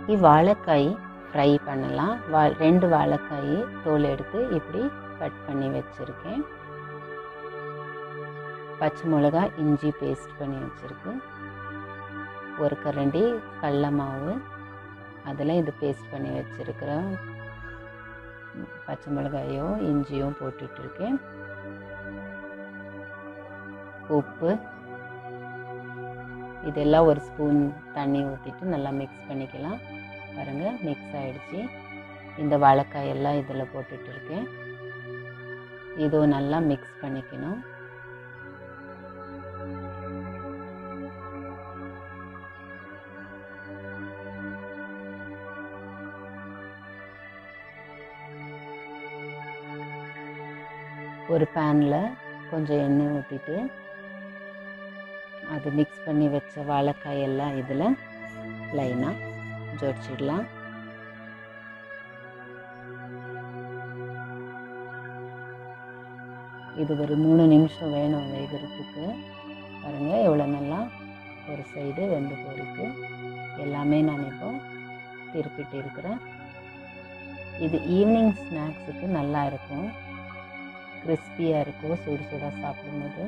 இன்னைக்கு வாழைக்காய் ஃப்ரை பண்ணலாம் வா ரெண்டு வாழைக்காய் தோல் எடுத்து இப்படி கட் பண்ணி வச்சுருக்கேன் பச்சை மிளகா இஞ்சி பேஸ்ட் பண்ணி வச்சுருக்கு ஒரு கரண்டி கடல மாவு அதில் இது பேஸ்ட் பண்ணி வச்சுருக்கிறேன் பச்சை மிளகாயும் இஞ்சியும் போட்டுட்ருக்கேன் உப்பு இதெல்லாம் ஒரு ஸ்பூன் தண்ணி ஊற்றிட்டு நல்லா மிக்ஸ் பண்ணிக்கலாம் பாருங்கள் மிக்ஸ் ஆகிடுச்சி இந்த வாழைக்காய் எல்லாம் இதில் போட்டுட்டு இருக்கேன் இதுவும் நல்லா மிக்ஸ் பண்ணிக்கணும் ஒரு பேனில் கொஞ்சம் எண்ணெய் ஊற்றிட்டு அது மிக்ஸ் பண்ணி வச்ச வாழைக்காய் எல்லாம் இதில் லைனாக ஜோடிச்சிடலாம் இது ஒரு மூணு நிமிஷம் வேணும் வேகிறதுக்கு பாருங்கள் எவ்வளோ நல்லா ஒரு சைடு வெந்து போயிருக்கு எல்லாமே நான் இப்போ திருப்பிட்டு இருக்கிறேன் இது ஈவினிங் ஸ்நாக்ஸுக்கு நல்லா இருக்கும் கிறிஸ்பியாக இருக்கும் சுடு சுடாக சாப்பிடும்போது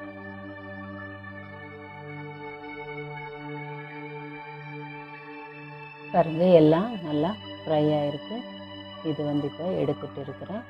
பாருங்க எல்லாம் நல்லா ஃப்ரை ஆகிருக்கு இது வந்து இப்போ எடுத்துட்டு இருக்கிறேன்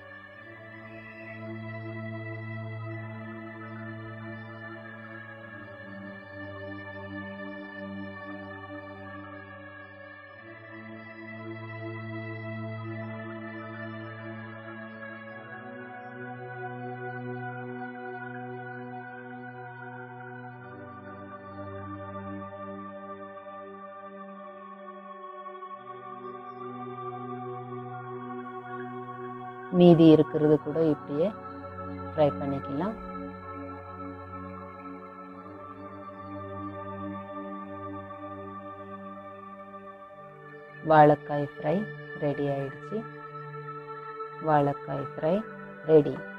மீதி இருக்கிறது கூட இப்படியே ஃப்ரை பண்ணிக்கலாம் வாழைக்காய் ஃப்ரை ரெடி ஆயிடுச்சு வாழைக்காய் ஃப்ரை ரெடி